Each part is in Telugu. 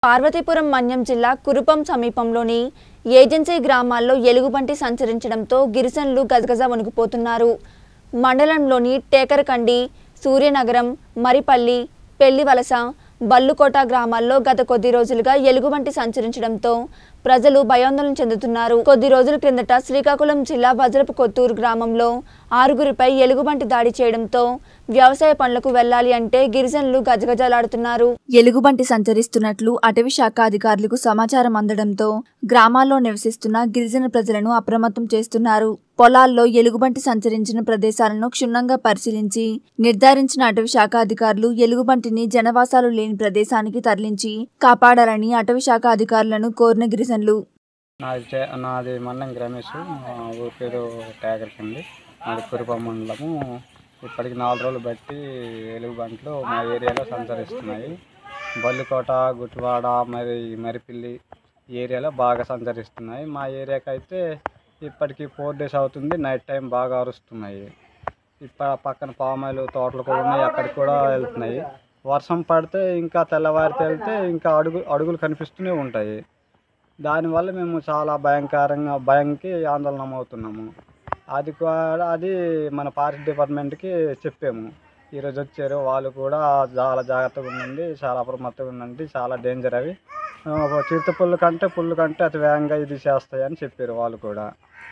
పార్వతీపురం మన్యం జిల్లా కురుపం సమీపంలోని ఏజెన్సీ గ్రామాల్లో ఎలుగుబంటి సంచరించడంతో గిరిజనులు గజగజ వణికిపోతున్నారు మండలంలోని టేకరకండి సూర్యనగరం మరిపల్లి పెళ్లివలస బల్లుకోట గ్రామాల్లో గత కొద్ది రోజులుగా ఎలుగుబంటి సంచరించడంతో ప్రజలు భయాందోళన చెందుతున్నారు కొద్ది రోజుల క్రిందట శ్రీకాకుళం జిల్లా వజ్రపు కొత్తూరు గ్రామంలో ఆరుగురిపై ఎలుగుబంటి దాడి చేయడంతో వ్యవసాయ పనులకు వెళ్లాలి అంటే గిరిజనులు గజగజలాడుతున్నారు ఎలుగుబంటి సంచరిస్తున్నట్లు అటవీ శాఖ అధికారులకు సమాచారం అందడంతో గ్రామాల్లో నివసిస్తున్న గిరిజన ప్రజలను అప్రమత్తం చేస్తున్నారు పొలాల్లో ఎలుగుబంటి సంచరించిన ప్రదేశాలను క్షుణ్ణంగా పరిశీలించి నిర్ధారించిన అటవీ శాఖ అధికారులు ఎలుగుబంటిని జనవాసాలు లేని ప్రదేశానికి తరలించి కాపాడాలని అటవీ శాఖ అధికారులను కోరిన గిరిజనులు నాది చే- నాది మండం రమేష్ మా ఊరి పేరు ట్యాగర్ కింది మాది కురుప మండలము ఇప్పటికి నాలుగు రోజులు బట్టి ఎలుగుబంట్లు మా ఏరియాలో సంచరిస్తున్నాయి బల్లికోట గుట్టివాడ మరి మరిపిల్లి ఈ ఏరియాలో బాగా సంచరిస్తున్నాయి మా ఏరియాకి అయితే ఇప్పటికి ఫోర్ డేస్ అవుతుంది నైట్ టైం బాగా అరుస్తున్నాయి ఇప్ప పక్కన పామాయిలు తోటలు కూడా ఉన్నాయి అక్కడికి కూడా వెళ్తున్నాయి వర్షం పడితే ఇంకా తెల్లవారితే వెళ్తే ఇంకా అడుగు అడుగులు కనిపిస్తూనే ఉంటాయి దానివల్ల మేము చాలా భయంకరంగా భయంకి ఆందోళన అవుతున్నాము అది కూడా అది మన ఫారెస్ట్ డిపార్ట్మెంట్కి చెప్పాము ఈరోజు వచ్చారు వాళ్ళు కూడా చాలా జాగ్రత్తగా ఉండండి చాలా అప్రమత్తంగా ఉండండి చాలా డేంజర్ అవి ఆ, చిరుత పుల్లు కంటే పుల్లు కంటే అతి వేగంగా ఇది చేస్తాయని చెప్పారు వాళ్ళు కూడా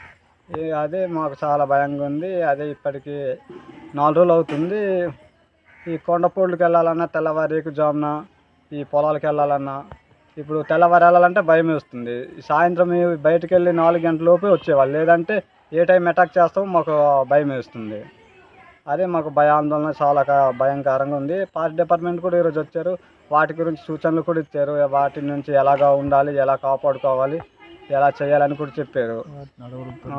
ఈ అదే మాకు చాలా భయంగా ఉంది అదే ఇప్పటికి నాలుగు రోజులు అవుతుంది ఈ కొండపూళ్ళకి వెళ్ళాలన్నా తెల్లవారేకు జామున ఈ పొలాలకు వెళ్ళాలన్నా ఇప్పుడు తెల్లవారు వెళ్ళాలంటే భయం వేస్తుంది ఈ సాయంత్రం ఈ బయటకు వెళ్ళి నాలుగు గంటల లోపే వచ్చేవాళ్ళు లేదంటే ఏ టైం అటాక్ చేస్తామో మాకు భయం వేస్తుంది అదే మాకు భయాందోళన చాలా క- భయంకరంగా ఉంది ఫారెస్ట్ డిపార్ట్మెంట్ కూడా ఈరోజు వచ్చారు వాటి గురించి సూచనలు కూడా ఇచ్చారు వాటి నుంచి ఎలాగా ఉండాలి ఎలా కాపాడుకోవాలి ఎలా చేయాలని కూడా చెప్పారు ఆ.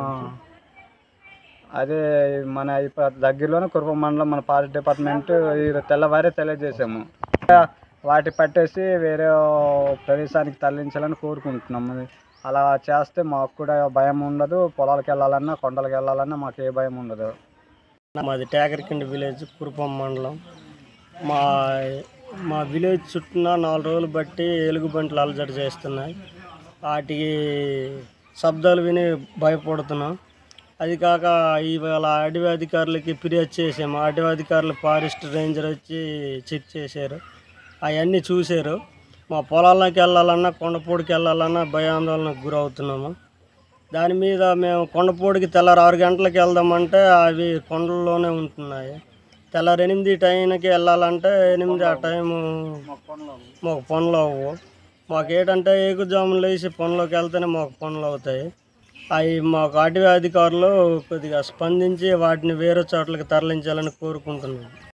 అదే మన ఇప్పుడు దగ్గరలోనే కురుపం మండలం మన ఫారెస్ట్ డిపార్ట్మెంట్ ఈ తెల్లవారే తెలియజేసాము వాటి పట్టేసి వేరే ప్రదేశానికి తరలించాలని కోరుకుంటున్నాము అలా చేస్తే మాకు కూడా భయం ఉండదు పొలాలకు వెళ్ళాలన్నా కొండలకు వెళ్ళాలన్నా మాకు ఏ భయం ఉండదు మాది టేకరకిండి విలేజ్ కురుపం మండలం మా మా విలేజ్ చుట్టూన నాలుగు రోజులు బట్టి ఎలుగుబంట్లు అలజడి చేస్తున్నాయి వాటికి శబ్దాలు విని భయపడుతున్నాం అది కాక ఇవాళ అడవి అధికారులకి ఫిర్యాదు చేసాము అడవి అధికారులు ఫారెస్ట్ రేంజర్ వచ్చి చెక్ చేశారు అవన్నీ చూశారు మా పొలాల్లోకి వెళ్ళాలన్నా కొండపూడికి వెళ్ళాలన్నా భయాందోళనకు గురవుతున్నాము దాని మీద మేము కొండపూడికి తెల్లారి ఆరు గంటలకు వెళ్దామంటే అవి కొండల్లోనే ఉంటున్నాయి తెల్లారి ఎనిమిది టైంకి వెళ్ళాలంటే ఎనిమిది ఆ టైము మాకు పనులు అవ్వవు మాకు ఏంటంటే ఏకుజాములు లేచి పనులోకి వెళ్తేనే మాకు పనులు అవుతాయి అవి మాకు అటవీ అధికారులు కొద్దిగా స్పందించి వాటిని వేరే చోట్లకి తరలించాలని కోరుకుంటున్నాం